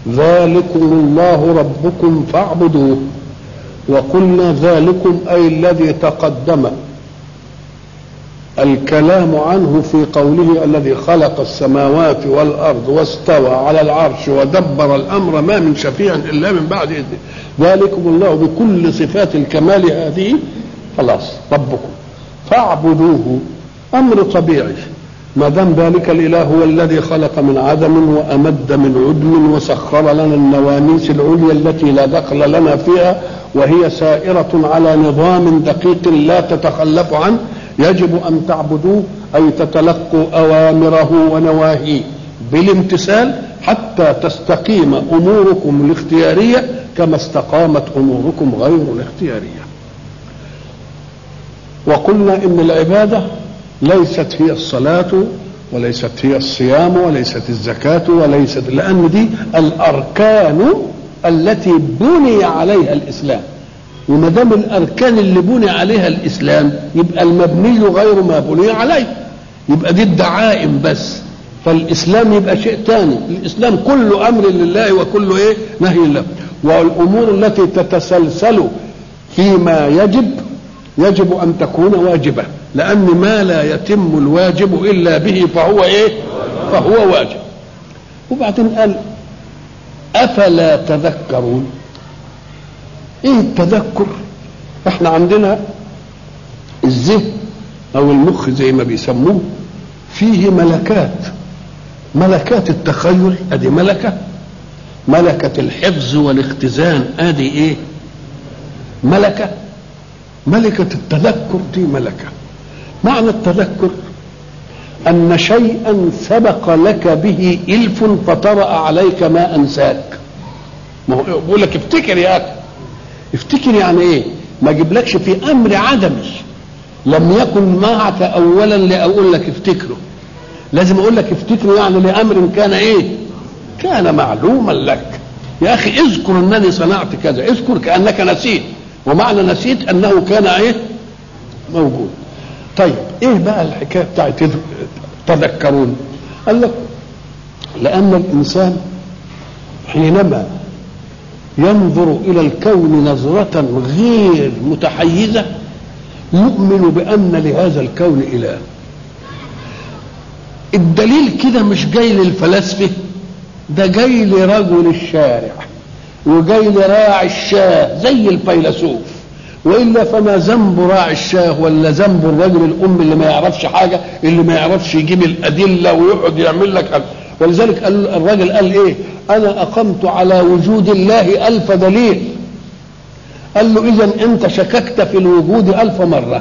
ذلكم الله ربكم فاعبدوه وقلنا ذلكم أي الذي تقدم الكلام عنه في قوله الذي خلق السماوات والأرض واستوى على العرش ودبر الأمر ما من شفيع إلا من بعد إذنه ذلكم الله بكل صفات الكمال هذه خلاص ربكم فاعبدوه أمر طبيعي ما دام ذلك الاله هو الذي خلق من عدم وامد من عدم وسخر لنا النواميس العليا التي لا دخل لنا فيها وهي سائره على نظام دقيق لا تتخلف عنه يجب ان تعبدوه اي تتلقوا اوامره ونواهيه بالامتثال حتى تستقيم اموركم الاختياريه كما استقامت اموركم غير الاختياريه وقلنا ان العباده ليست هي الصلاة وليست هي الصيام وليست الزكاة وليست لأن دي الأركان التي بني عليها الإسلام وما دام الأركان اللي بني عليها الإسلام يبقى المبني غير ما بني عليه يبقى دي الدعائم بس فالإسلام يبقى شيء ثاني الإسلام كله أمر لله وكله إيه نهي الله والأمور التي تتسلسل فيما يجب يجب أن تكون واجبة لأن ما لا يتم الواجب إلا به فهو إيه فهو واجب وبعدين قال أفلا تذكرون إيه التذكر إحنا عندنا الذهن أو المخ زي ما بيسموه فيه ملكات ملكات التخيل ادي ملكة ملكة الحفظ والاختزان ادي ايه ملكة ملكة التذكر دي ملكة معنى التذكر أن شيئا سبق لك به إلف فطرأ عليك ما أنساك ما هو بيقول لك افتكر يا أخي افتكر يعني إيه ما أجيبلكش في أمر عدمي لم يكن معك أولا لأقول لك افتكره لازم أقول لك افتكره يعني لأمر كان إيه كان معلوما لك يا أخي اذكر أنني صنعت كذا اذكر كأنك نسيت ومعنى نسيت أنه كان إيه موجود طيب ايه بقى الحكايه بتاعت تذكرون قال لك لان الانسان حينما ينظر الى الكون نظره غير متحيزه يؤمن بان لهذا الكون اله الدليل كده مش جاي للفلاسفه ده جاي لرجل الشارع وجاي لراعي الشاه زي الفيلسوف والا فما ذنب راعي الشاه ولا ذنب الرجل الام اللي ما يعرفش حاجه اللي ما يعرفش يجيب الادله ويقعد يعمل لك حاجة. ولذلك قال الراجل قال ايه انا اقمت على وجود الله الف دليل قال له اذا انت شككت في الوجود الف مره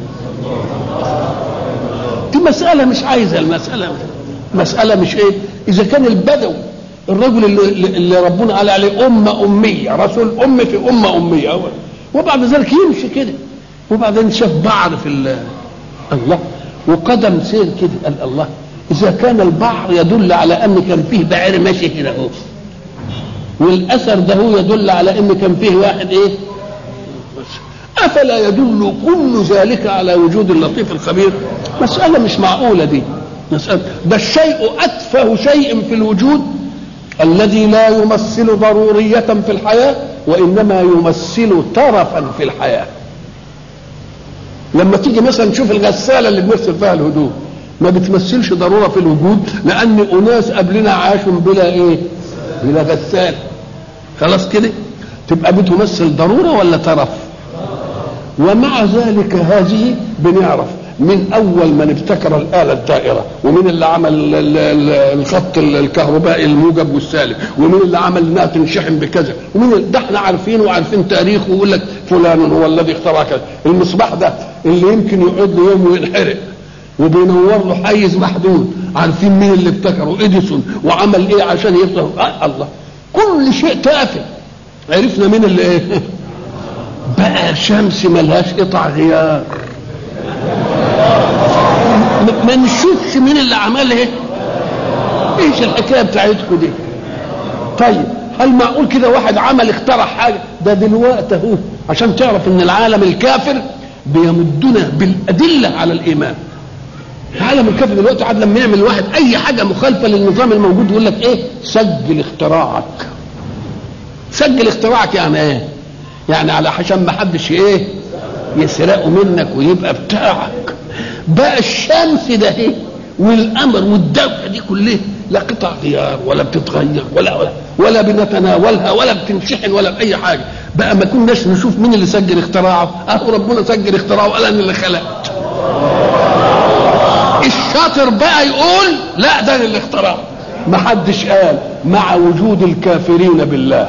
دي مساله مش عايزه المساله مساله مش ايه اذا كان البدوي الرجل اللي, اللي ربنا قال عليه امه اميه رسول ام في امه اميه أول. وبعد ذلك يمشي كده وبعدين شاف بعر في الله وقدم سير كده قال الله اذا كان البحر يدل على ان كان فيه بعير ماشي هنا اهو والاثر ده هو يدل على ان كان فيه واحد ايه افلا يدل كل ذلك على وجود اللطيف الخبير مساله مش معقوله دي مساله ده الشيء اتفه شيء في الوجود الذي لا يمثل ضروريه في الحياه وانما يمثل ترفا في الحياه لما تيجي مثلا تشوف الغساله اللي بنغسل فيها الهدوم ما بتمثلش ضروره في الوجود لان اناس قبلنا عاشوا بلا ايه بلا غساله خلاص كده تبقى بتمثل ضروره ولا ترف ومع ذلك هذه بنعرف من اول من ابتكر الاله الدائره ومن اللي عمل الخط الكهربائي الموجب والسالب ومن اللي عمل انها تنشحن بكذا ومن ده احنا عارفين وعارفين تاريخه ويقول لك فلان هو الذي اخترع كذا المصباح ده اللي يمكن يقعد له يوم وينحرق وبينور له حيز محدود عارفين مين اللي ابتكره اديسون وعمل ايه عشان يفتح آه الله كل شيء تافه عرفنا مين اللي ايه بقى شمس ملهاش قطع غيار ما نشوفش مين اللي عملها ايش الحكايه بتاعتكم دي طيب هل معقول كده واحد عمل اخترع حاجه ده دلوقتي اهو عشان تعرف ان العالم الكافر بيمدنا بالادله على الايمان العالم الكافر دلوقتي عاد لما يعمل واحد اي حاجه مخالفه للنظام الموجود يقول لك ايه سجل اختراعك سجل اختراعك يعني ايه يعني على عشان ما حدش ايه يسرقه منك ويبقى بتاعك بقى الشمس ده ايه والقمر والدوله دي كلها لا قطع غيار ولا بتتغير ولا ولا, ولا بنتناولها ولا بتنشحن ولا باي حاجه بقى ما كناش نشوف مين اللي سجل اختراعه اهو ربنا سجل اختراعه وقال انا اللي خلقت الشاطر بقى يقول لا ده اللي اخترعه ما حدش قال مع وجود الكافرين بالله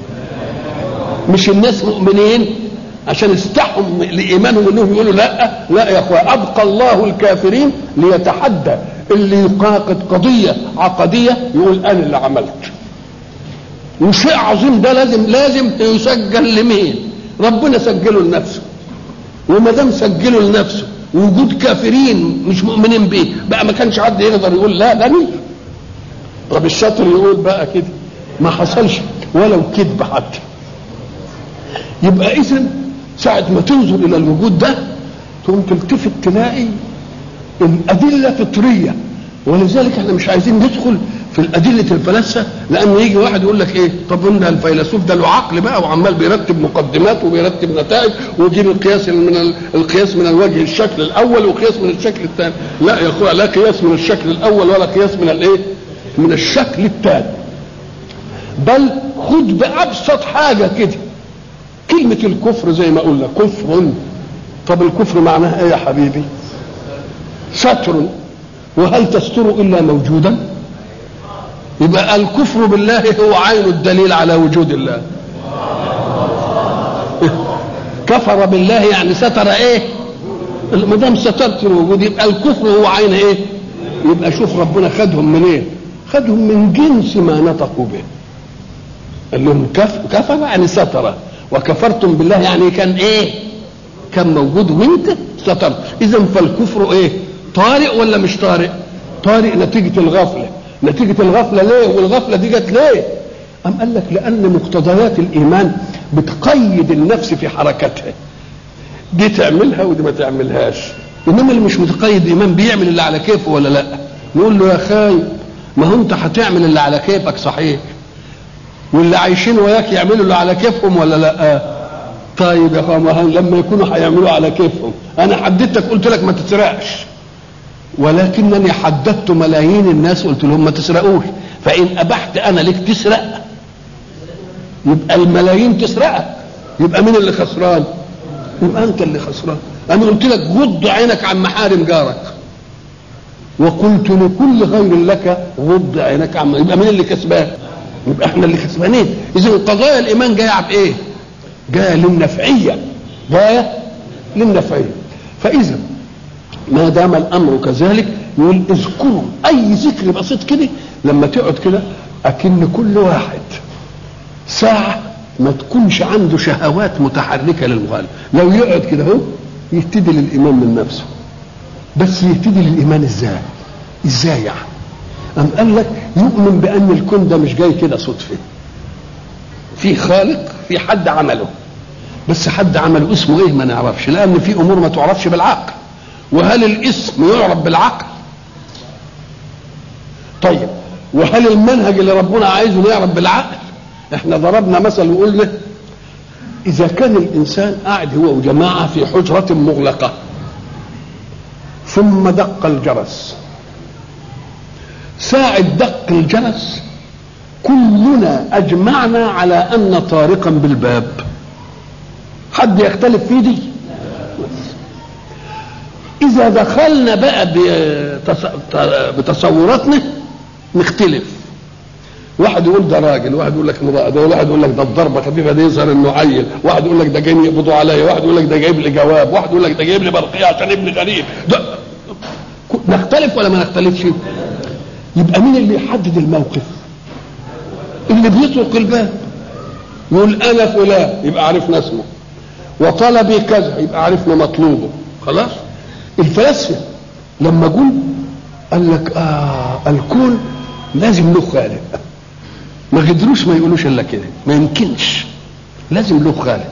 مش الناس مؤمنين عشان استحوا لايمانهم انهم يقولوا لا لا يا اخويا ابقى الله الكافرين ليتحدى اللي يناقض قضيه عقديه يقول انا اللي عملت وشيء عظيم ده لازم لازم يسجل لمين ربنا سجله لنفسه وما دام سجله لنفسه وجود كافرين مش مؤمنين به بقى ما كانش حد يقدر يقول لا ده مين طب الشاطر يقول بقى كده ما حصلش ولو كذب حتى يبقى اذا ساعة ما تنظر إلى الوجود ده تقوم تلتفت تلاقي الأدلة فطرية ولذلك احنا مش عايزين ندخل في الأدلة الفلاسفة لأن يجي واحد يقول لك إيه طب قلنا الفيلسوف ده له عقل بقى وعمال بيرتب مقدمات وبيرتب نتائج ويجيب القياس من القياس من الوجه الشكل الأول وقياس من الشكل الثاني لا يا أخويا لا قياس من الشكل الأول ولا قياس من الإيه؟ من الشكل الثاني بل خد بأبسط حاجة كده كلمة الكفر زي ما قلنا كفر طب الكفر معناها ايه يا حبيبي ستر وهل تستر الا موجودا يبقى الكفر بالله هو عين الدليل على وجود الله كفر بالله يعني ستر ايه ما دام سترت الوجود يبقى الكفر هو عين ايه يبقى شوف ربنا خدهم من ايه خدهم من جنس ما نطقوا به قال لهم كف كفر يعني ستر وكفرتم بالله يعني كان ايه كان موجود وانت سترت اذا فالكفر ايه طارئ ولا مش طارئ طارئ نتيجة الغفلة نتيجة الغفلة ليه والغفلة دي جت ليه أم قال لك لأن مقتضيات الإيمان بتقيد النفس في حركتها دي تعملها ودي ما تعملهاش إنما اللي مش متقيد إيمان بيعمل اللي على كيفه ولا لا نقول له يا خايب ما هو أنت هتعمل اللي على كيفك صحيح واللي عايشين وياك يعملوا اللي على كيفهم ولا لا طيب يا اخوان لما يكونوا هيعملوا على كيفهم انا حددتك قلت لك ما تسرقش ولكنني حددت ملايين الناس قلت لهم ما تسرقوش فان ابحت انا لك تسرق يبقى الملايين تسرقك يبقى مين اللي خسران يبقى انت اللي خسران انا قلت لك غض عينك عن محارم جارك وقلت لكل غير لك غض عينك عن يبقى مين اللي كسبان يبقى احنا اللي كسبانين اذا قضايا الايمان جايه بايه جايه للنفعيه جايه للنفعيه فاذا ما دام الامر كذلك يقول اذكروا اي ذكر بسيط كده لما تقعد كده اكن كل واحد ساعه ما تكونش عنده شهوات متحركه للغالب لو يقعد كده اهو يهتدي للايمان من نفسه بس يهتدي للايمان ازاي ازاي يعني أم قال لك يؤمن بأن الكون ده مش جاي كده صدفة في خالق في حد عمله بس حد عمله اسمه ايه ما نعرفش لأن في أمور ما تعرفش بالعقل وهل الاسم يعرف بالعقل طيب وهل المنهج اللي ربنا عايزه يعرف بالعقل احنا ضربنا مثل وقلنا إذا كان الإنسان قاعد هو وجماعة في حجرة مغلقة ثم دق الجرس ساعة دق الجرس كلنا أجمعنا على أن طارقا بالباب حد يختلف في دي إذا دخلنا بقى بتصوراتنا نختلف واحد يقول ده راجل واحد يقول لك امرأة ده واحد يقول لك ده الضربة خفيفة دي يظهر انه عيل واحد يقول لك ده جايين يقبضوا عليا واحد يقول لك ده جايب لي جواب واحد يقول لك ده جايب لي برقية عشان ابن غريب ده نختلف ولا ما نختلفش يبقى مين اللي يحدد الموقف اللي بيطرق الباب يقول انا فلان يبقى عرفنا اسمه وطلبي كذا يبقى عرفنا مطلوبه خلاص الفلاسفه لما جم قال لك اه الكون لازم له خالق ما قدروش ما يقولوش الا كده ما يمكنش لازم له خالق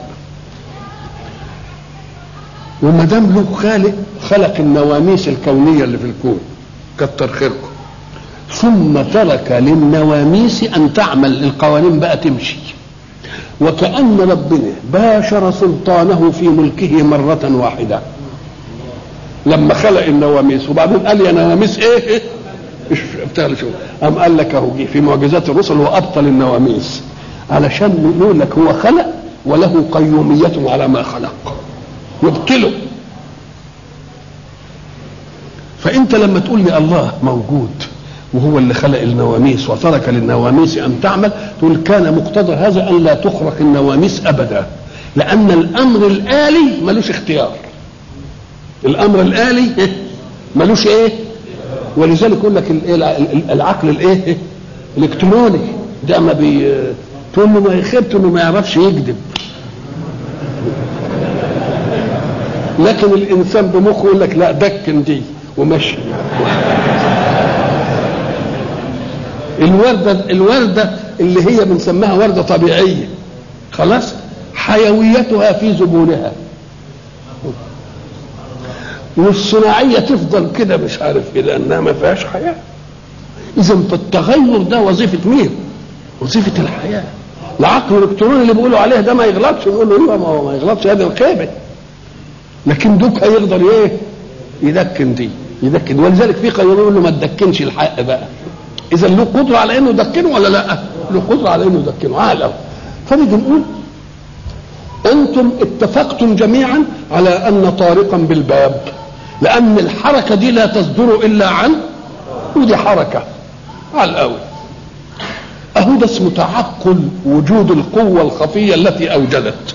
وما دام له خالق خلق النواميس الكونيه اللي في الكون كتر خيركم ثم ترك للنواميس ان تعمل القوانين بقى تمشي وكأن ربنا باشر سلطانه في ملكه مرة واحدة لما خلق النواميس وبعدين قال يا نواميس ايه, إيه؟ اشتغل شو قام قال لك اهو جه في معجزات الرسل وابطل النواميس علشان نقول لك هو خلق وله قيومية على ما خلق يبطله فانت لما تقول لي الله موجود وهو اللي خلق النواميس وترك للنواميس ان تعمل تقول كان مقتضى هذا ان لا تخرق النواميس ابدا لان الامر الالي ملوش اختيار الامر الالي ملوش ايه ولذلك يقول لك العقل الايه الالكتروني ده ما بي تقول له ما يخبط انه ما يعرفش يكذب لكن الانسان بمخه يقول لك لا دكن دي ومشي الورده الورده اللي هي بنسميها ورده طبيعيه خلاص حيويتها في زبونها والصناعيه تفضل كده مش عارف ايه لانها ما فيهاش حياه اذا فالتغير ده وظيفه مين؟ وظيفه الحياه العقل الالكتروني اللي بيقولوا عليه ده ما يغلطش نقول له ايوه ما هو ما يغلطش هذه الخيبه لكن دوك هيقدر ايه؟ يدكن دي يدكن ولذلك في قانون يقول له ما تدكنش الحق بقى اذا له قدره على انه يدكنه ولا لا؟ له قدره على انه يدكنه عالم فنيجي نقول انتم اتفقتم جميعا على ان طارقا بالباب لان الحركه دي لا تصدر الا عن ودي حركه على الاول اهو ده اسمه تعقل وجود القوه الخفيه التي اوجدت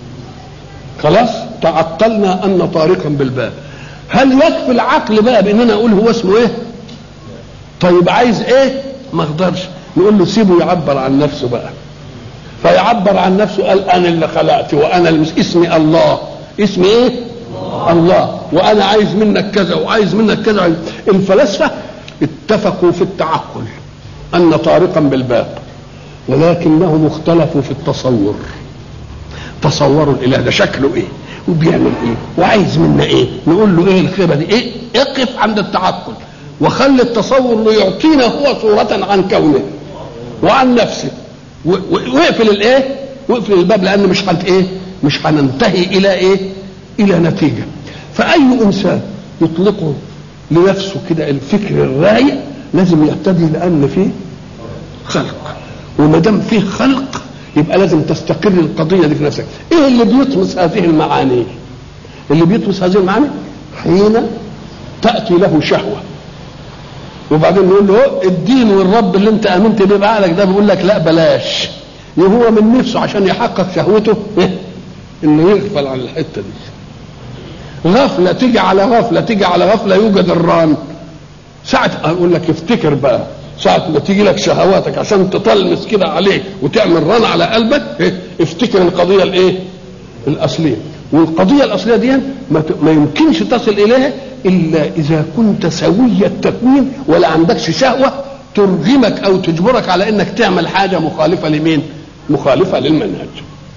خلاص تعقلنا ان طارقا بالباب هل يكفي العقل بقى باننا اقول هو اسمه ايه طيب عايز ايه ما اقدرش نقول له سيبه يعبر عن نفسه بقى فيعبر عن نفسه قال انا اللي خلقت وانا اللي اسمي الله اسمي ايه الله وانا عايز منك كذا وعايز منك كذا الفلاسفه اتفقوا في التعقل ان طارقا بالباب ولكنهم اختلفوا في التصور تصوروا الاله ده شكله ايه وبيعمل ايه وعايز منا ايه نقول له ايه الخيبه دي ايه اقف عند التعقل وخلي التصور ليعطينا هو صورة عن كونه وعن نفسه واقفل الايه واقفل الباب لان مش هنت ايه مش هننتهي الى ايه الى نتيجه فاي انسان يطلقه لنفسه كده الفكر الرايق لازم يهتدي لان فيه خلق وما دام فيه خلق يبقى لازم تستقر القضيه دي في نفسك ايه اللي بيطمس هذه المعاني اللي بيطمس هذه المعاني حين تاتي له شهوه وبعدين نقول له الدين والرب اللي انت امنت بيه بعقلك ده بيقول لك لا بلاش هو من نفسه عشان يحقق شهوته إيه؟ انه يغفل عن الحته دي غفله تيجي على غفله تيجي على غفله يوجد الران ساعة اقول لك افتكر بقى ساعة ما تيجي لك شهواتك عشان تطلمس كده عليك وتعمل رن على قلبك إيه؟ افتكر القضية الايه؟ الأصلية والقضية الأصلية دي ما, ما يمكنش تصل إليها إلا إذا كنت سوي التكوين ولا عندكش شهوة ترغمك أو تجبرك على إنك تعمل حاجة مخالفة لمين؟ مخالفة للمنهج.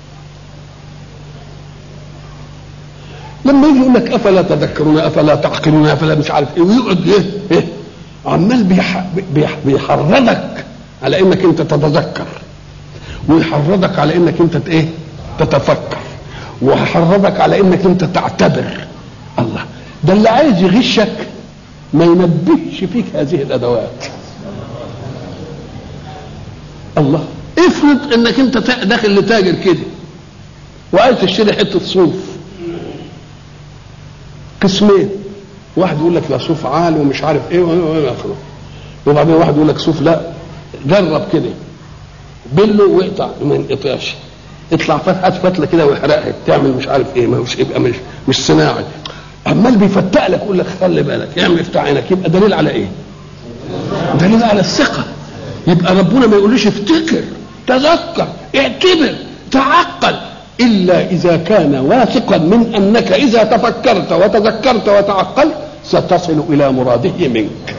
لما يجي يقول لك أفلا تذكرون أفلا تعقلون أفلا مش عارف إيه ويقعد إيه؟ إيه؟ عمال بيح... بيح... بيحرضك على انك انت تتذكر ويحرضك على انك انت ايه تتفكر ويحرضك على انك انت تعتبر الله ده اللي عايز يغشك ما ينبهش فيك هذه الادوات الله افرض انك انت داخل لتاجر كده وعايز تشتري حته صوف قسمين واحد يقول لك لا صوف عالي ومش عارف ايه والى اخره وبعدين واحد يقول لك صوف لا جرب كده بله واقطع ما ينقطعش اطلع هات فتله كده واحرقها تعمل مش عارف ايه ما مش يبقى مش مش صناعي عمال بيفتق لك يقول لك خلي بالك اعمل افتح عينك يبقى دليل على ايه؟ دليل على الثقه يبقى ربنا ما يقوليش افتكر تذكر اعتبر تعقل الا اذا كان واثقا من انك اذا تفكرت وتذكرت وتعقلت ستصل الى مراده منك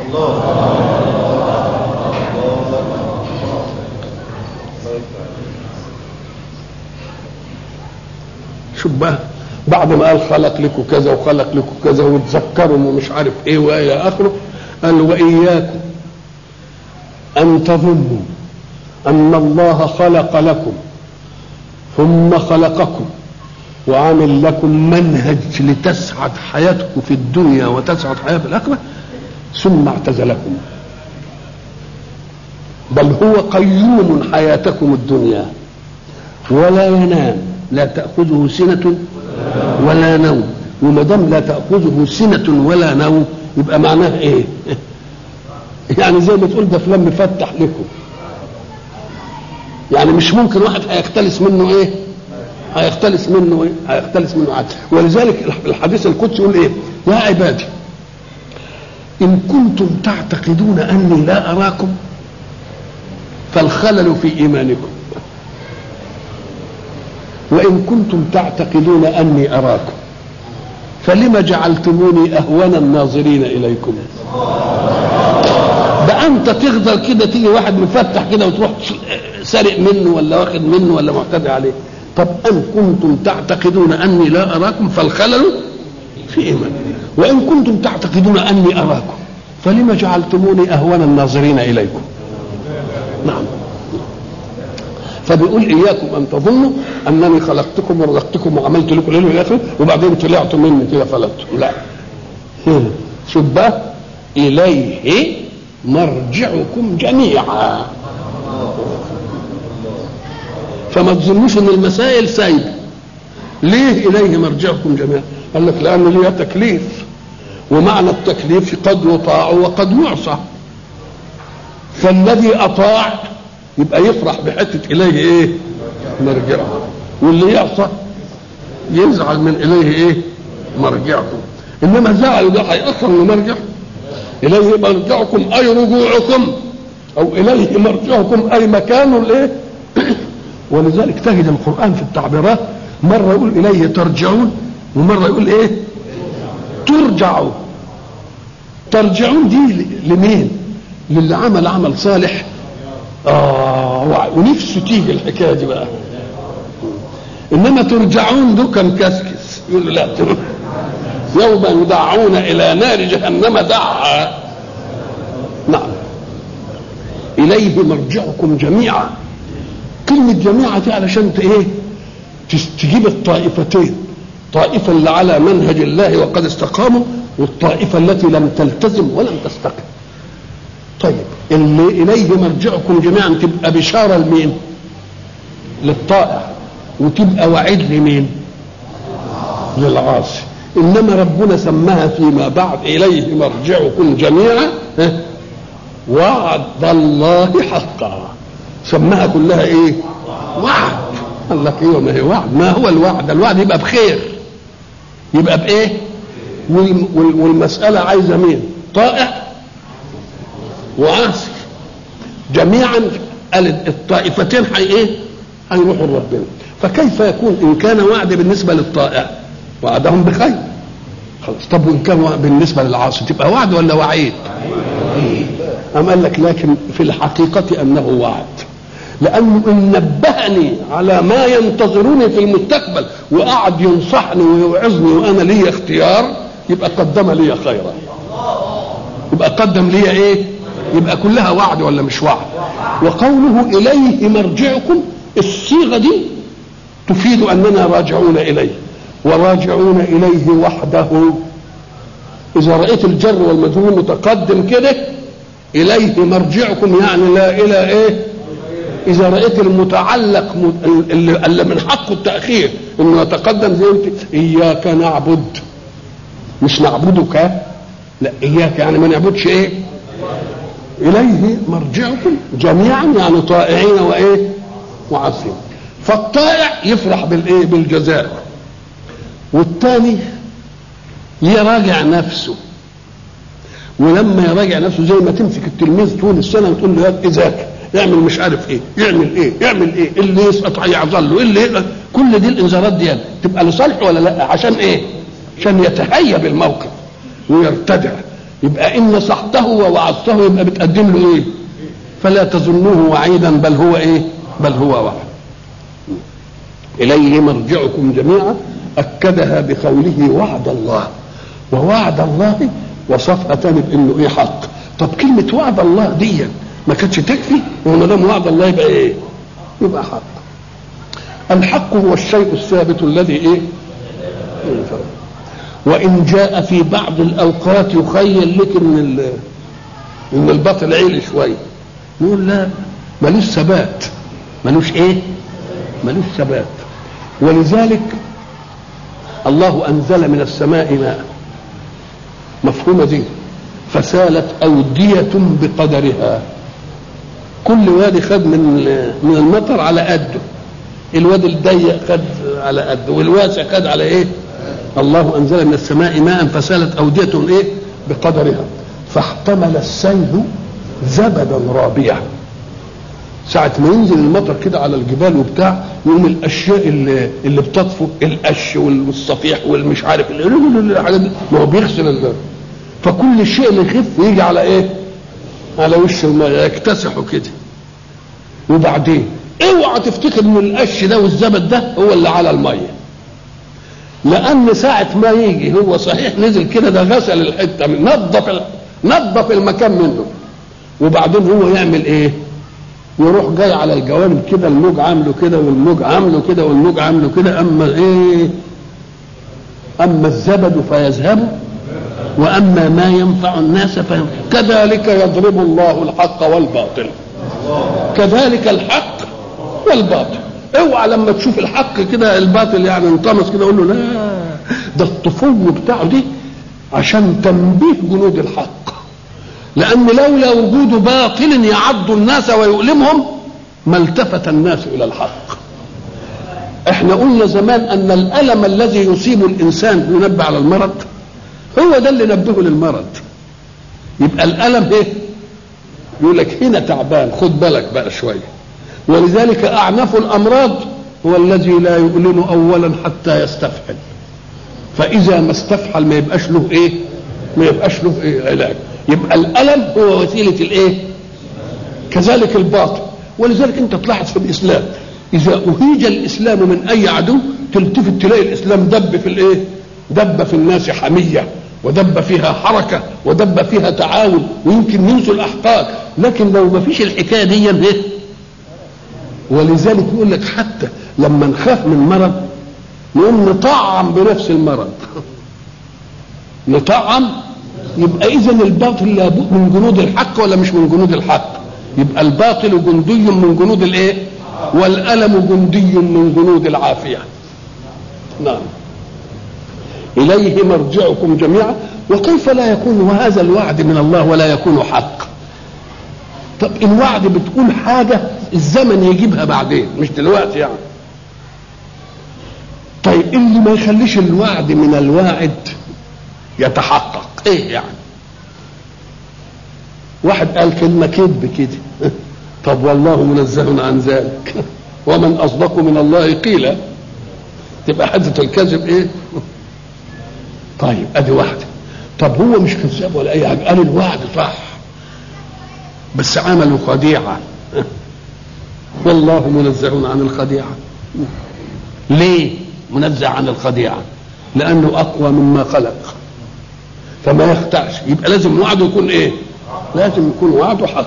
شوف بقى بعد ما قال خلق لكم كذا وخلق لكم كذا وتذكروا ومش عارف ايه والى اخره قال واياكم ان تظنوا ان الله خلق لكم ثم خلقكم وعمل لكم منهج لتسعد حياتكم في الدنيا وتسعد حياة في الآخرة ثم اعتزلكم بل هو قيوم حياتكم الدنيا ولا ينام لا تأخذه سنة ولا نوم وما دام لا تأخذه سنة ولا نوم يبقى معناه ايه؟ يعني زي ما تقول ده فلان مفتح لكم يعني مش ممكن واحد هيختلس منه ايه؟ هيختلس منه ايه؟ هيختلس منه عدل ولذلك الحديث القدسي يقول ايه؟ يا عبادي إن كنتم تعتقدون أني لا أراكم فالخلل في إيمانكم وإن كنتم تعتقدون أني أراكم فلم جعلتموني أهون الناظرين إليكم ده أنت تقدر كده تيجي واحد مفتح كده وتروح سارق منه ولا واخد منه ولا معتدي عليه طب أن كنتم تعتقدون أني لا أراكم فالخلل في إيمان وإن كنتم تعتقدون أني أراكم فلم جعلتموني أهون الناظرين إليكم نعم فبيقول إياكم أن تظنوا أنني خلقتكم ورزقتكم وعملت لكم ليل والآخر وبعدين طلعتم مني كده فلتوا لا شوف بقى إليه مرجعكم جميعا فما تظنوش ان المسائل سايبه ليه اليه مرجعكم جميعا قال لك لان ليها تكليف ومعنى التكليف قد يطاع وقد يعصى فالذي اطاع يبقى يفرح بحته اليه ايه مرجعه واللي يعصى يزعل من اليه ايه مرجعكم انما زعل ده هيأثر انه مرجع اليه مرجعكم اي رجوعكم او اليه مرجعكم اي مكان الايه ولذلك تجد القران في التعبيرات مره يقول اليه ترجعون ومره يقول ايه ترجعوا ترجعون دي لمين للي عمل عمل صالح اه ونفسه تيجي الحكايه دي بقى انما ترجعون دول كان كسكس يقول له لا تر... يوم يدعون الى نار جهنم دعا نعم اليه مرجعكم جميعا كلمة جماعة دي علشان ايه تجيب الطائفتين طائفة اللي على منهج الله وقد استقاموا والطائفة التي لم تلتزم ولم تستقم طيب اللي إليه مرجعكم جميعا تبقى بشارة لمين للطائع وتبقى وعيد لمين للعاصي إنما ربنا سماها فيما بعد إليه مرجعكم جميعا وعد الله حقا سماها كلها ايه وعد قال لك ايوه ما هي وعد ما هو الوعد الوعد يبقى بخير يبقى بايه والمسألة عايزة مين طائع وعاصي جميعا الطائفتين حي ايه هيروحوا لربنا فكيف يكون ان كان وعد بالنسبة للطائع وعدهم بخير خلاص طب وان كان بالنسبة للعاصي تبقى وعد ولا وعيد أم قال لك لكن في الحقيقة أنه وعد لأنه إن نبهني على ما ينتظروني في المستقبل وقعد ينصحني ويوعظني وأنا لي اختيار يبقى قدم لي خيرا يبقى قدم لي إيه يبقى كلها وعد ولا مش وعد وقوله إليه مرجعكم الصيغة دي تفيد أننا راجعون إليه وراجعون إليه وحده إذا رأيت الجر والمجرور متقدم كده إليه مرجعكم يعني لا إلى إيه إذا رأيت المتعلق اللي, اللي من حقه التأخير إنه يتقدم زي انت إياك نعبد مش نعبدك لا إياك يعني ما نعبدش إيه إليه مرجعكم جميعا يعني طائعين وإيه وعاصين فالطائع يفرح بالإيه بالجزاء والثاني يراجع نفسه ولما يراجع نفسه زي ما تمسك التلميذ طول السنه وتقول له يا ذاكر يعمل مش عارف ايه يعمل ايه يعمل ايه اللي يسقط هيعضل له اللي يقل. كل دي الانذارات دي تبقى لصالحه ولا لا عشان ايه عشان يتهيأ بالموقف ويرتدع يبقى ان نصحته ووعظته يبقى بتقدم له ايه فلا تظنوه وعيدا بل هو ايه بل هو وعد اليه مرجعكم جميعا اكدها بقوله وعد الله ووعد الله وصفها تاني بانه ايه حق طب كلمه وعد الله دي ما كانتش تكفي وما دام وعد الله يبقى ايه يبقى حق الحق هو الشيء الثابت الذي ايه وان جاء في بعض الاوقات يخيل لك ان ال- ان الباطل عيل شويه نقول لا ملوش ثبات ملوش ايه ملوش ثبات ولذلك الله انزل من السماء ماء مفهومه دي فسالت اوديه بقدرها كل وادي خد من من المطر على قده الوادي الضيق خد على قده والواسع خد على ايه الله انزل من السماء ماء فسالت اوديه ايه بقدرها فاحتمل السيل زبدا رابيا ساعة ما ينزل المطر كده على الجبال وبتاع يقوم الأشياء اللي, اللي بتطفو القش والصفيح والمش عارف ال- الحاجات دي ما هو بيغسل ال- فكل شيء اللي يخف يجي على إيه؟ على وش الماء يكتسحوا كده وبعدين اوعى تفتكر ان القش ده والزبد ده هو اللي على الميه لان ساعه ما يجي هو صحيح نزل كده ده غسل الحته من نظف ال- نظف المكان منه وبعدين هو يعمل ايه يروح جاي على الجوانب كده الموج عامله كده والموج عامله كده والموج عامله كده اما ايه اما الزبد فيذهب واما ما ينفع الناس فينفع كذلك يضرب الله الحق والباطل كذلك الحق والباطل اوعى لما تشوف الحق كده الباطل يعني انطمس كده قول له لا ده الطفو بتاعه دي عشان تنبيه جنود الحق لان لولا وجود باطل يعض الناس ويؤلمهم ما التفت الناس الى الحق احنا قلنا زمان ان الالم الذي يصيب الانسان ينبه على المرض هو ده اللي نبهه للمرض يبقى الالم ايه يقول لك هنا تعبان خد بالك بقى شويه ولذلك اعنف الامراض هو الذي لا يؤلم اولا حتى يستفحل فاذا ما استفحل ما يبقاش له ايه ما يبقاش له إيه علاج يبقى الالم هو وسيله الايه كذلك الباطل ولذلك انت تلاحظ في الاسلام اذا اهيج الاسلام من اي عدو تلتفت تلاقي الاسلام دب في الايه دب في الناس حميه ودب فيها حركه ودب فيها تعاون ويمكن ينسوا الاحقاد لكن لو ما فيش الحكايه دي ايه ولذلك يقول لك حتى لما نخاف من مرض نقوم نطعم بنفس المرض نطعم يبقى اذا الباطل لابد من جنود الحق ولا مش من جنود الحق يبقى الباطل جندي من جنود الايه والالم جندي من جنود العافيه نعم اليه مرجعكم جميعا وكيف لا يكون وهذا الوعد من الله ولا يكون حق طب الوعد بتقول حاجه الزمن يجيبها بعدين مش دلوقتي يعني طيب اللي ما يخليش الوعد من الواعد يتحقق ايه يعني واحد قال كلمه كذب كده طب والله منزه عن ذلك ومن اصدق من الله قيلا تبقى حدث الكذب ايه طيب ادي واحده طب هو مش كذاب ولا اي حاجه قال الوعد صح بس عملوا خديعه والله منزه عن الخديعه ليه منزه عن الخديعه لانه اقوى مما خلق فما يخدعش يبقى لازم وعده يكون ايه لازم يكون وعده حق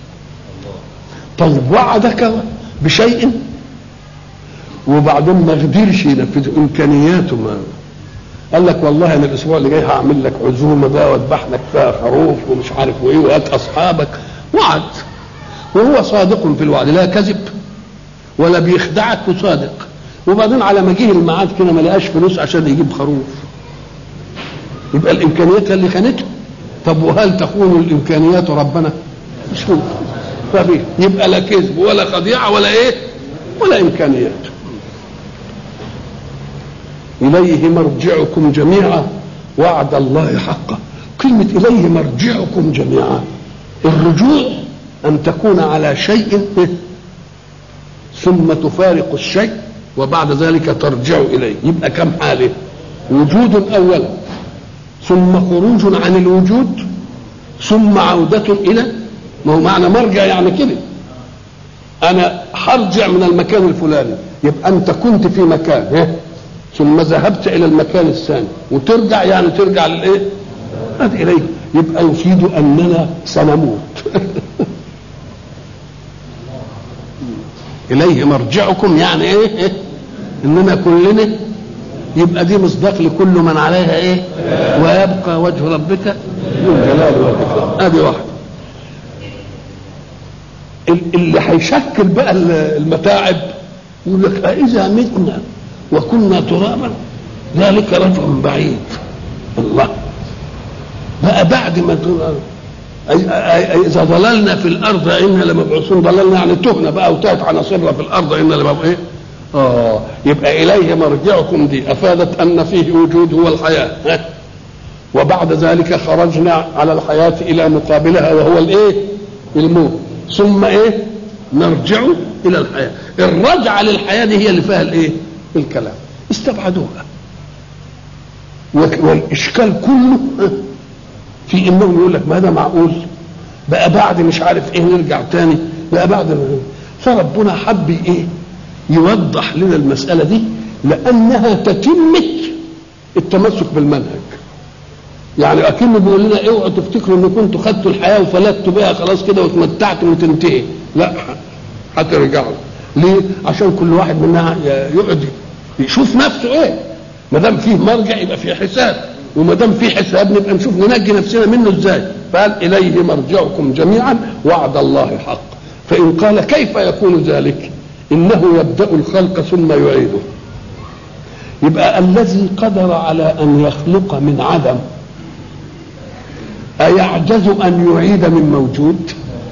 طيب وعدك بشيء وبعدين ما قدرش ينفذ امكانياته ما قال لك والله انا الاسبوع اللي جاي هعمل لك عزومه بقى واذبح لك فيها خروف ومش عارف وايه وهات اصحابك وعد وهو صادق في الوعد لا كذب ولا بيخدعك وصادق وبعدين على ما جه الميعاد كده ما لقاش فلوس عشان يجيب خروف يبقى الامكانيات اللي خانته طب وهل تخون الامكانيات ربنا مش ممكن فبيه يبقى لا كذب ولا خديعه ولا ايه ولا امكانيات اليه مرجعكم جميعا وعد الله حقا كلمه اليه مرجعكم جميعا الرجوع ان تكون على شيء ثم تفارق الشيء وبعد ذلك ترجع اليه يبقى كم حاله وجود اولا ثم خروج عن الوجود ثم عودة إلى ما هو معنى مرجع يعني كده أنا هرجع من المكان الفلاني يبقى أنت كنت في مكان إيه؟ ثم ذهبت إلى المكان الثاني وترجع يعني ترجع للإيه؟ هذا إليه يبقى يفيد أننا سنموت إليه مرجعكم يعني إيه؟ اننا كلنا يبقى دي مصداق لكل من عليها ايه ويبقى وجه ربك ذو الجلال والاكرام ادي واحده ال- اللي هيشكل بقى ال- المتاعب يقول لك أإذا متنا وكنا ترابا ذلك رجل بعيد الله بقى بعد ما تقول أي- أي- أي- إذا ضللنا في الأرض إنا لمبعوثون ضللنا يعني تهنا بقى وتهت عناصرنا في الأرض إنا لمبعوثون إيه؟ آه يبقى إليه مرجعكم دي أفادت أن فيه وجود هو الحياة ها؟ وبعد ذلك خرجنا على الحياة إلى مقابلها وهو الإيه؟ الموت ثم إيه؟ نرجع إلى الحياة الرجعة للحياة دي هي اللي فيها الإيه؟ الكلام استبعدوها والإشكال كله ها؟ في انهم يقول لك ما ده معقول بقى بعد مش عارف ايه نرجع تاني بقى بعد ما فربنا حب ايه يوضح لنا المسألة دي لأنها تتمة التمسك بالمنهج يعني أكنه بيقول لنا اوعوا تفتكروا ان كنتوا خدتوا الحياة وفلتوا بها خلاص كده واتمتعتوا وتنتهي لا هترجعوا ليه؟ عشان كل واحد منا يقعد يشوف نفسه ايه ما دام فيه مرجع يبقى فيه حساب وما دام فيه حساب نبقى نشوف ننجي نفسنا منه ازاي فقال اليه مرجعكم جميعا وعد الله حق فان قال كيف يكون ذلك انه يبدا الخلق ثم يعيده يبقى الذي قدر على ان يخلق من عدم ايعجز ان يعيد من موجود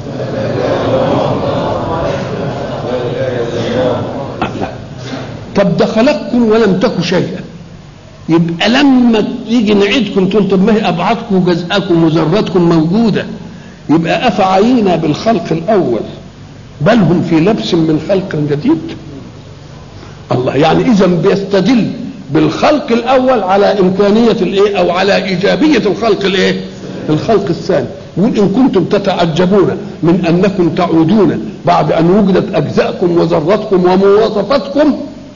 طب ده خلقكم ولم تكن شيئا يبقى لما يجي نعيدكم تقول طب ما هي ابعادكم وجزءكم وذراتكم موجوده يبقى افعينا بالخلق الاول بل هم في لبس من خلق جديد الله يعني اذا بيستدل بالخلق الاول على امكانيه الايه او على ايجابيه الخلق الايه الخلق الثاني يقول ان كنتم تتعجبون من انكم تعودون بعد ان وجدت اجزاءكم وذراتكم ومواصفاتكم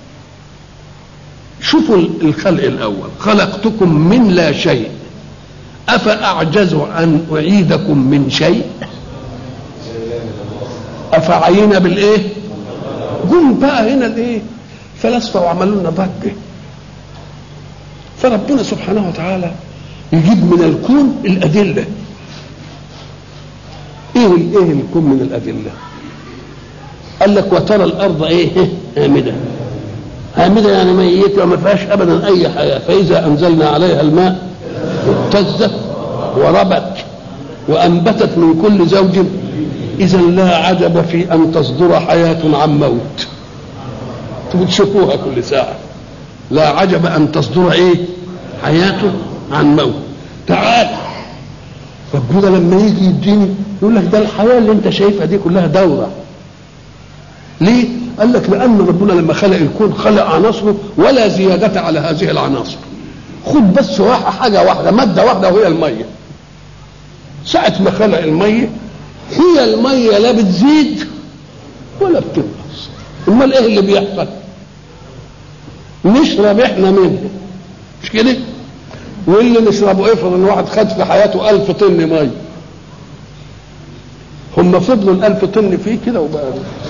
شوفوا الخلق الاول خلقتكم من لا شيء افاعجز ان اعيدكم من شيء افعينا بالايه جم بقى هنا الايه فلاسفه وعملوا لنا ضجه فربنا سبحانه وتعالى يجيب من الكون الادله ايه الايه الكون من الادله قال لك وترى الارض ايه هامده هامده يعني ميته وما فيهاش ابدا اي حياه فاذا انزلنا عليها الماء اهتزت وربت وانبتت من كل زوج اذا لا عجب في ان تصدر حياه عن موت بتشوفوها كل ساعه لا عجب ان تصدر ايه حياه عن موت تعال ربنا لما يجي يديني يقول لك ده الحياه اللي انت شايفها دي كلها دوره ليه؟ قال لك لأن ربنا لما خلق الكون خلق عناصره ولا زيادة على هذه العناصر. خد بس واحد حاجة واحدة مادة واحدة وهي المية. ساعة ما خلق المية هي المية لا بتزيد ولا بتنقص. أمال إيه اللي بيحصل؟ نشرب إحنا منها. مش كده؟ واللي نشربه افرض ان واحد خد في حياته ألف طن مية. هم فضلوا الألف طن فيه كده وبقى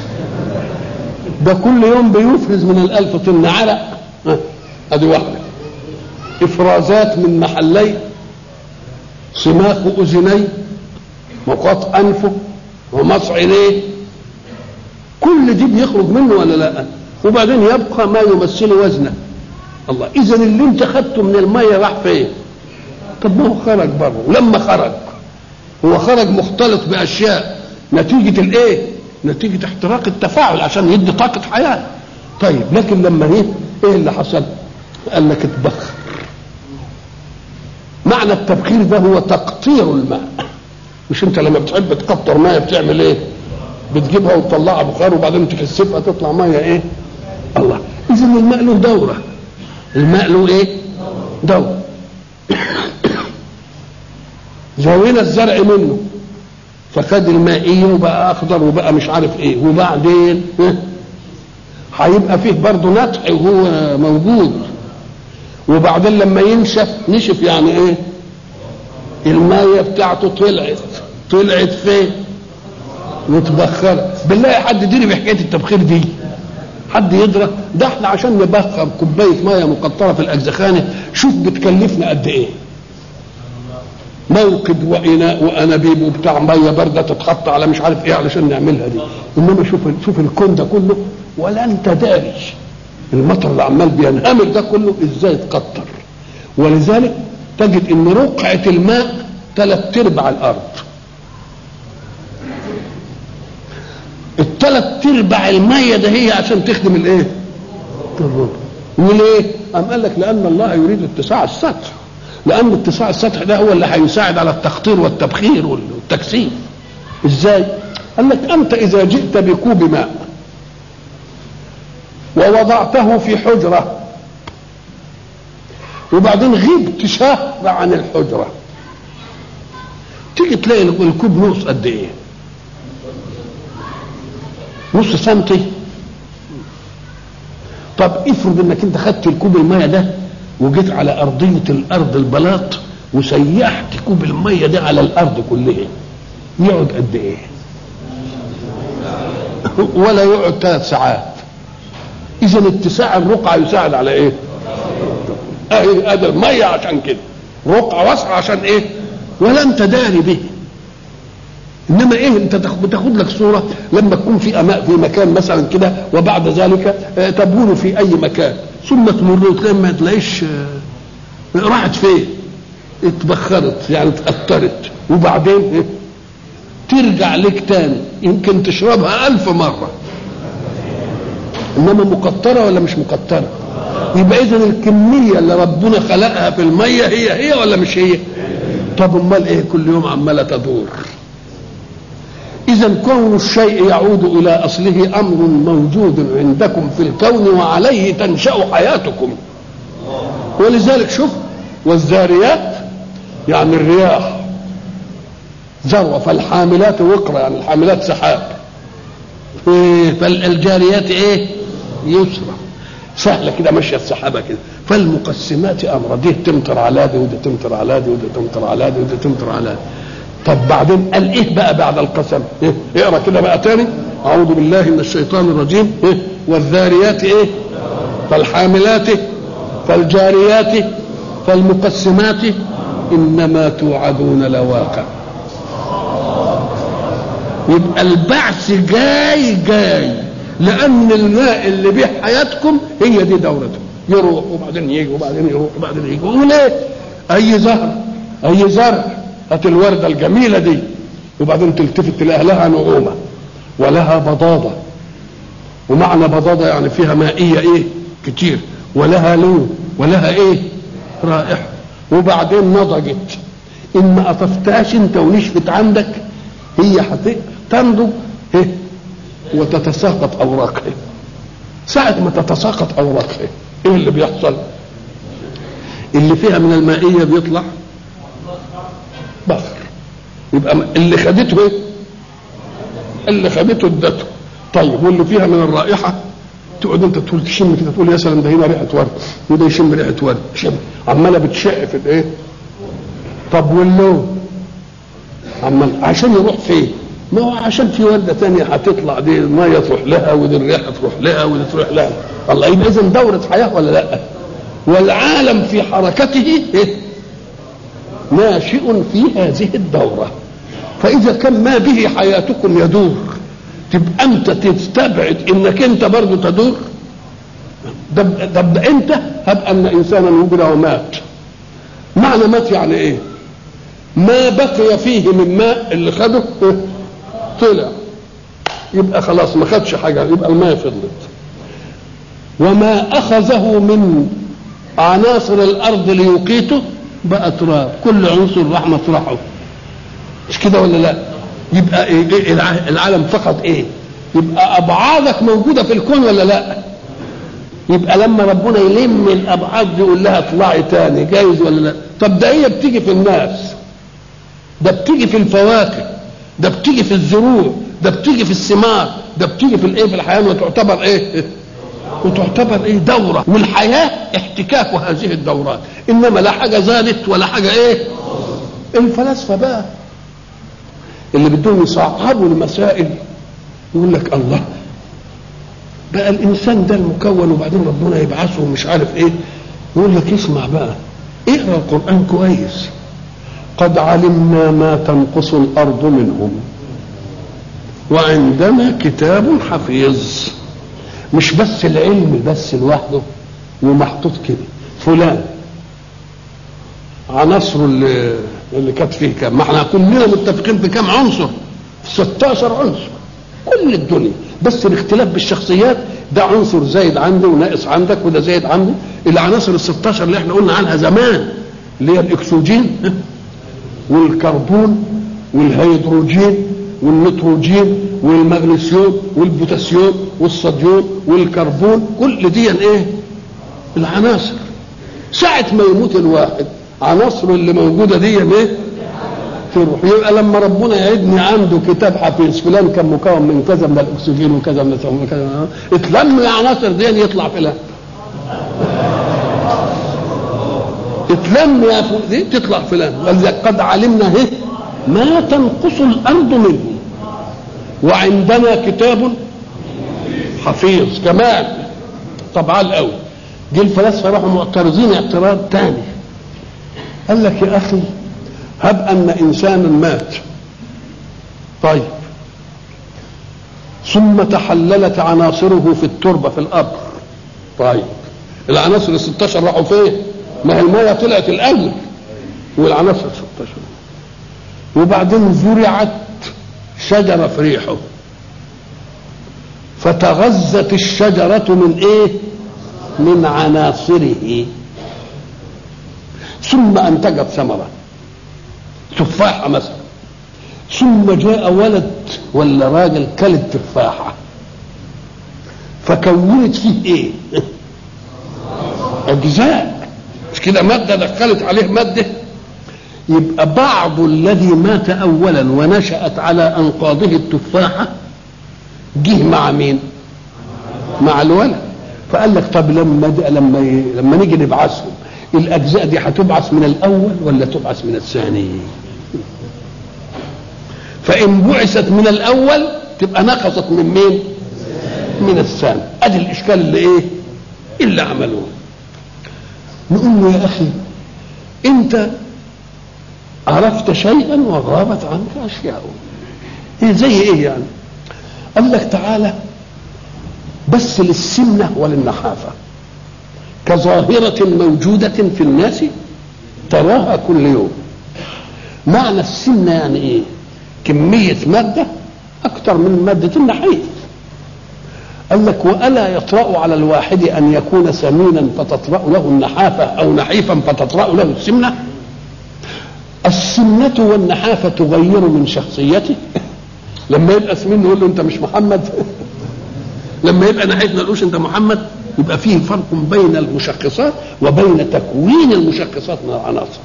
ده كل يوم بيفرز من الألف طن عرق ادي واحده افرازات من محلي صماخ اذني مقاط انفه ومص عينيه كل دي بيخرج منه ولا لا وبعدين يبقى ما يمثل وزنه الله اذا اللي انت خدته من الميه راح فين طب ما هو خرج بره ولما خرج هو خرج مختلط باشياء نتيجه الايه نتيجة احتراق التفاعل عشان يدي طاقة حياة طيب لكن لما ايه ايه اللي حصل قال لك اتبخر معنى التبخير ده هو تقطير الماء مش انت لما بتحب تقطر ميه بتعمل ايه بتجيبها وتطلعها بخار وبعدين تكثفها تطلع ميه ايه الله اذا الماء له دوره الماء له ايه دوره زوينا الزرع منه فخد المائية وبقى أخضر وبقى مش عارف إيه وبعدين هيبقى فيه برضه نطح وهو موجود وبعدين لما ينشف نشف يعني إيه المية بتاعته طلعت طلعت فين وتبخرت بالله حد يديني بحكاية التبخير دي حد يدرى ده احنا عشان نبخر كوبايه ميه مقطره في الاجزخانه شوف بتكلفنا قد ايه موقد واناء وانابيب وبتاع ميه بارده تتحط على مش عارف ايه علشان نعملها دي انما شوف شوف الكون ده كله ولا انت داري المطر اللي عمال بينهمر ده كله ازاي اتكتر ولذلك تجد ان رقعه الماء ثلاث ارباع الارض الثلاث ارباع الميه ده هي عشان تخدم الايه؟ الربع وليه؟ قام قال لك لان الله يريد اتساع السطح لان اتساع السطح ده هو اللي هيساعد على التخطير والتبخير والتكثيف ازاي؟ قال لك انت اذا جئت بكوب ماء ووضعته في حجره وبعدين غبت شهر عن الحجره تيجي تلاقي الكوب نص قد ايه؟ نص سنتي طب افرض انك انت خدت الكوب الميه ده وجيت على ارضيه الارض البلاط وسيحت كوب الميه ده على الارض كلها يقعد قد ايه ولا يقعد ثلاث ساعات اذا اتساع الرقعه يساعد على ايه اهي ادي الميه عشان كده رقعه واسعه عشان ايه ولا انت داري به انما ايه انت بتاخد لك صوره لما تكون في أماء في مكان مثلا كده وبعد ذلك تبول في اي مكان ثم تمر وتلاقي ما تلاقيش راحت فين اتبخرت يعني اتأثرت وبعدين إيه؟ ترجع لك تاني يمكن تشربها ألف مرة إنما مقطرة ولا مش مقطرة يبقى إذا الكمية اللي ربنا خلقها في المية هي هي ولا مش هي طب أمال إيه كل يوم عمالة تدور إذا كون الشيء يعود إلى أصله أمر موجود عندكم في الكون وعليه تنشأ حياتكم ولذلك شوف والذاريات يعني الرياح ذروة فالحاملات وقرة يعني الحاملات سحاب فالجاريات ايه يسرى سهلة كده ماشية السحابة كده فالمقسمات أمرا دي تمطر على دي ودي تمطر على دي ودي تمطر على دي ودي تمطر على دي طب بعدين قال ايه بقى بعد القسم إيه؟ اقرا كده بقى تاني اعوذ بالله من الشيطان الرجيم إيه؟ والذاريات ايه فالحاملات فالجاريات فالمقسمات انما توعدون لواقع يبقى البعث جاي جاي لان الماء اللي به حياتكم هي دي دورته يروح وبعدين يجي وبعدين يروح وبعدين يجي وليه اي زهر اي زرع هات الوردة الجميلة دي وبعدين تلتفت تلاقي لها نعومة ولها بضاضة ومعنى بضاضة يعني فيها مائية ايه كتير ولها لون ولها ايه رائحة وبعدين نضجت ان ما قطفتهاش انت ونشفت عندك هي تنضج ايه وتتساقط اوراقها ساعة ما تتساقط اوراقها ايه اللي بيحصل اللي فيها من المائية بيطلع بخر يبقى اللي خدته ايه اللي خدته ادته طيب واللي فيها من الرائحه تقعد انت تقول تشم كده تقول يا سلام ده هنا ريحه ورد وده يشم ريحه ورد شم عماله بتشق في الايه طب واللون عمال عشان يروح فين ما هو عشان في ورده ثانيه هتطلع دي الميه تروح لها ودي الريحه تروح لها ودي تروح لها الله يبقى اذا دوره حياه ولا لا والعالم في حركته إيه؟ ناشئ في هذه الدورة فإذا كان ما به حياتكم يدور تبقى أنت تستبعد إنك أنت برضه تدور طب أنت هب أن إنسانا وجد ومات معنى مات يعني إيه؟ ما بقي فيه من ماء اللي خده طلع يبقى خلاص ما خدش حاجة يبقى الماء فضلت وما أخذه من عناصر الأرض ليقيته بقى تراب كل عنصر راح مطرحه مش كده ولا لا يبقى إيه إيه العالم فقط ايه يبقى ابعادك موجوده في الكون ولا لا يبقى لما ربنا يلم الابعاد دي يقول لها اطلعي تاني جايز ولا لا طب ده هي بتيجي في الناس ده بتيجي في الفواكه ده بتيجي في الزروع ده بتيجي في الثمار ده بتيجي في الايه في الحياه وتعتبر ايه وتعتبر ايه دوره والحياه احتكاك هذه الدورات انما لا حاجه زادت ولا حاجه ايه الفلاسفه بقى اللي بدهم يصعبوا المسائل يقول لك الله بقى الانسان ده المكون وبعدين ربنا يبعثه ومش عارف ايه يقول لك اسمع بقى اقرا القران كويس قد علمنا ما تنقص الارض منهم وعندنا كتاب حفيظ مش بس العلم بس لوحده ومحطوط كده فلان عناصر اللي اللي كانت فيه كام ما احنا كلنا متفقين في كام عنصر 16 عنصر كل الدنيا بس الاختلاف بالشخصيات ده عنصر زايد عندي وناقص عندك وده زايد عندي العناصر ال 16 اللي احنا قلنا عنها زمان اللي هي الاكسجين والكربون والهيدروجين والنيتروجين والمغنيسيوم والبوتاسيوم والصوديوم والكربون كل دي ايه العناصر ساعة ما يموت الواحد عناصره اللي موجودة دي ايه تروح يبقى لما ربنا يعدني عنده كتاب حفيظ فلان كان مكون من كذا من الاكسجين وكذا من كذا اتلم العناصر دي يطلع فلان اتلم يا دي تطلع فلان ولذلك قد علمنا ايه ما تنقص الارض منه وعندنا كتاب حفيظ كمان طبعا قوي جه الفلاسفه راحوا معترضين اعتراض تاني قال لك يا اخي هب ان انسانا مات طيب ثم تحللت عناصره في التربه في القبر طيب العناصر ال 16 راحوا فين؟ ما هي الميه طلعت الاول والعناصر 16 وبعدين زرعت شجره في ريحه فتغذت الشجره من ايه؟ من عناصره ثم انتجت ثمره تفاحه مثلا ثم جاء ولد ولا راجل كل التفاحه فكونت فيه ايه؟ اجزاء مش كده ماده دخلت عليه ماده يبقى بعض الذي مات اولا ونشات على انقاضه التفاحه جه مع مين؟ مع الولد فقال لك طب لما لما لما نيجي نبعثهم الاجزاء دي هتبعث من الاول ولا تبعث من الثاني فان بعثت من الاول تبقى نقصت من مين من الثاني ادي الاشكال اللي ايه اللي عملوه نقول له يا اخي انت عرفت شيئا وغابت عنك اشياء ايه زي ايه يعني قال لك تعالى بس للسمنه وللنحافه كظاهرة موجودة في الناس تراها كل يوم معنى السمنة يعني ايه كمية مادة أكثر من مادة النحيف قال لك وألا يطرأ على الواحد أن يكون سمينا فتطرأ له النحافة أو نحيفا فتطرأ له السمنة السمنة والنحافة تغير من شخصيته لما يبقى سمين نقول له أنت مش محمد لما يبقى نحيف ما نقولوش أنت محمد يبقى فيه فرق بين المشخصات وبين تكوين المشخصات من العناصر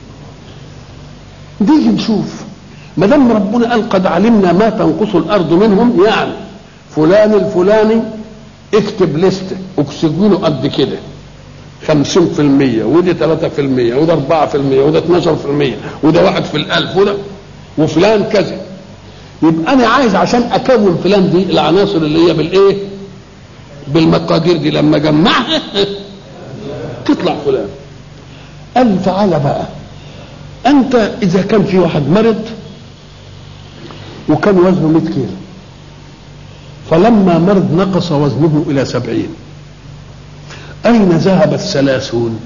نيجي نشوف ما دام ربنا قال قد علمنا ما تنقص الارض منهم يعني فلان الفلاني اكتب لستة اكسجينه قد كده 50% ودي 3% وده 4% وده 12% وده واحد في الألف وده وفلان كذا يبقى أنا عايز عشان أكون فلان دي العناصر اللي هي بالإيه؟ بالمقادير دي لما جمعها تطلع فلان قال تعالى بقى انت اذا كان في واحد مرض وكان وزنه 100 كيلو فلما مرض نقص وزنه الى سبعين اين ذهب الثلاثون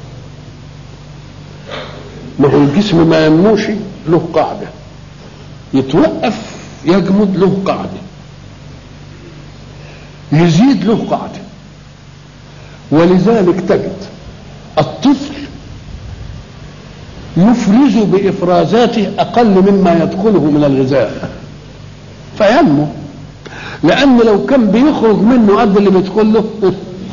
ما هو الجسم ما ينموش له قاعده يتوقف يجمد له قاعده يزيد له قاعدة ولذلك تجد الطفل يفرز بإفرازاته أقل مما يدخله من الغذاء فينمو لأن لو كان بيخرج منه قد اللي بيدخل له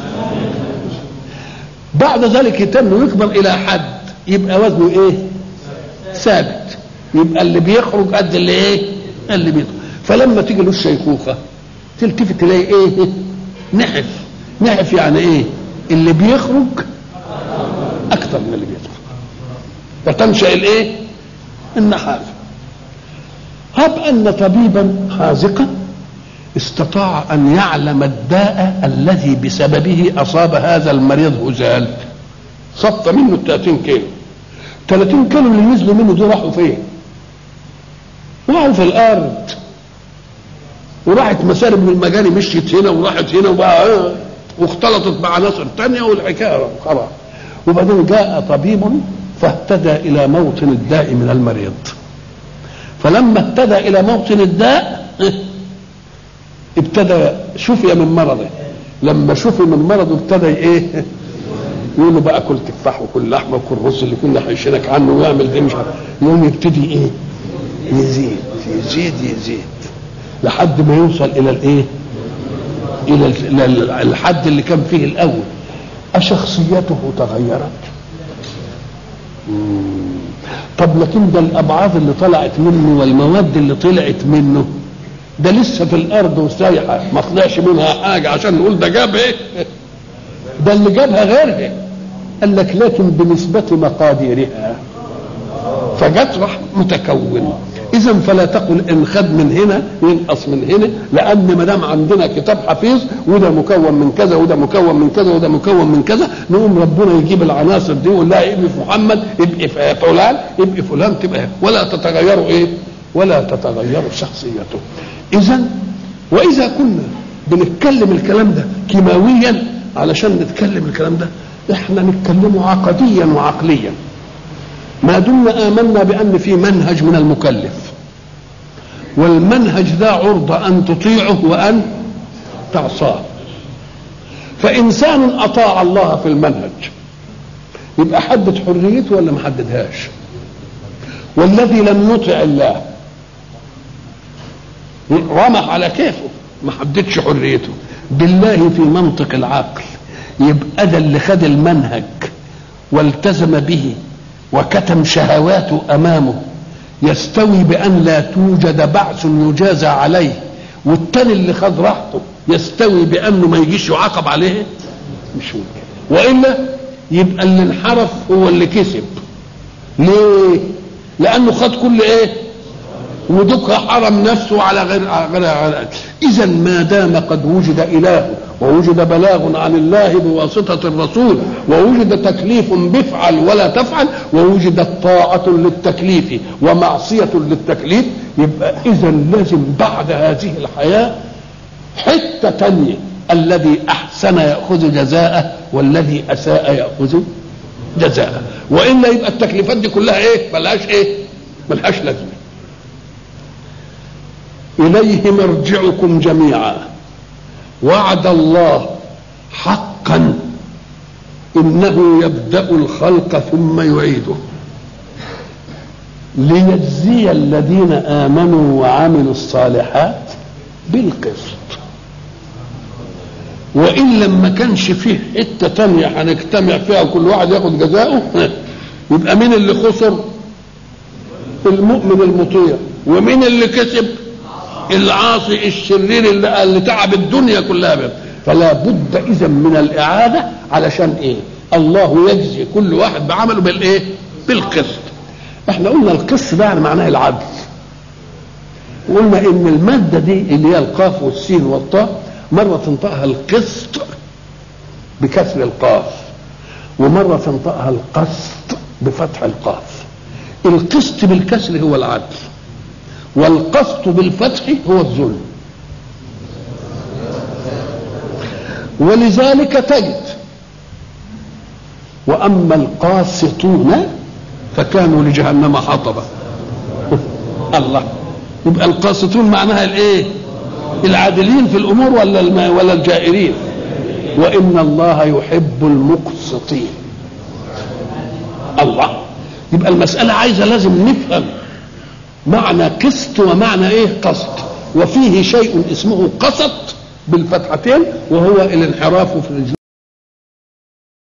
بعد ذلك يتم يكبر إلى حد يبقى وزنه إيه؟ ثابت يبقى اللي بيخرج قد اللي إيه؟ اللي بيدخل فلما تيجي له الشيخوخة تلتفت تلاقي ايه نحف نحف يعني ايه اللي بيخرج اكتر من اللي بيدخل فتنشا الايه النحافه هب ان طبيبا حاذقا استطاع ان يعلم الداء الذي بسببه اصاب هذا المريض هزال صف منه 30 كيلو 30 كيلو اللي نزلوا منه دول راحوا فين؟ وقعوا في الارض وراحت مسارب من المجاري مشيت هنا وراحت هنا وبقى آه واختلطت مع عناصر تانية والحكايه خلاص وبعدين جاء طبيب فاهتدى الى موطن الداء من المريض فلما اهتدى الى موطن الداء ابتدى شفي من مرضه لما شفي من مرضه ابتدى ايه يقول له بقى كل تفاح وكل لحمه وكل رز اللي كنا حيشينك عنه ويعمل دي مش عارف يقوم يبتدي ايه يزيد يزيد يزيد لحد ما يوصل الى الايه الى ال- إلى الحد اللي كان فيه الاول اشخصيته تغيرت مم. طب لكن ده الابعاض اللي طلعت منه والمواد اللي طلعت منه ده لسه في الارض وسايحه ما طلعش منها حاجه عشان نقول ده جاب ايه ده اللي جابها غيرها قال لك لكن بنسبه مقاديرها فجت راح متكون اذا فلا تقل ان خد من هنا ينقص من هنا لان ما دام عندنا كتاب حفيظ وده مكون من كذا وده مكون من كذا وده مكون من كذا نقوم ربنا يجيب العناصر دي ويقول لها ابن محمد ابن فلان ابن فلان تبقى ولا تتغير ايه ولا تتغير شخصيته اذا واذا كنا بنتكلم الكلام ده كيماويا علشان نتكلم الكلام ده احنا نتكلمه عقديا وعقليا ما دمنا آمنا بأن في منهج من المكلف والمنهج ذا عرضة أن تطيعه وأن تعصاه فإنسان أطاع الله في المنهج يبقى حدد حريته ولا ما حددهاش والذي لم يطع الله رمح على كيفه ما حددش حريته بالله في منطق العقل يبقى ده اللي خد المنهج والتزم به وكتم شهواته امامه يستوي بان لا توجد بعث يجازى عليه والتاني اللي خد راحته يستوي بانه ما يجيش يعاقب عليه مش ممكن والا يبقى اللي انحرف هو اللي كسب ليه لانه خد كل ايه ودك حرم نفسه على غير على غير اذا ما دام قد وجد اله ووجد بلاغ عن الله بواسطة الرسول ووجد تكليف بفعل ولا تفعل ووجدت طاعة للتكليف ومعصية للتكليف يبقى إذا لازم بعد هذه الحياة حتة تانية الذي أحسن يأخذ جزاءه والذي أساء يأخذ جزاءه وإلا يبقى التكليفات دي كلها إيه ملهاش إيه ملهاش لازمة إليه مرجعكم جميعا وعد الله حقا انه يبدا الخلق ثم يعيده ليجزي الذين امنوا وعملوا الصالحات بالقسط وان لما كانش فيه حته تانية هنجتمع فيها وكل واحد ياخد جزاؤه يبقى مين اللي خسر المؤمن المطيع ومين اللي كسب العاصي الشرير اللي, اللي تعب الدنيا كلها بيه. فلا بد اذا من الاعاده علشان ايه الله يجزي كل واحد بعمله بالايه بالقسط احنا قلنا القسط ده يعني معناه العدل وقلنا ان الماده دي اللي هي القاف والسين والطاء مره تنطقها القسط بكسر القاف ومره تنطقها القسط بفتح القاف القسط بالكسر هو العدل والقسط بالفتح هو الظلم ولذلك تجد واما القاسطون فكانوا لجهنم حطبا الله يبقى القاسطون معناها الايه العادلين في الامور ولا الم... ولا الجائرين وان الله يحب المقسطين الله يبقى المساله عايزه لازم نفهم معنى قسط ومعنى ايه قسط وفيه شيء اسمه قسط بالفتحتين وهو الانحراف في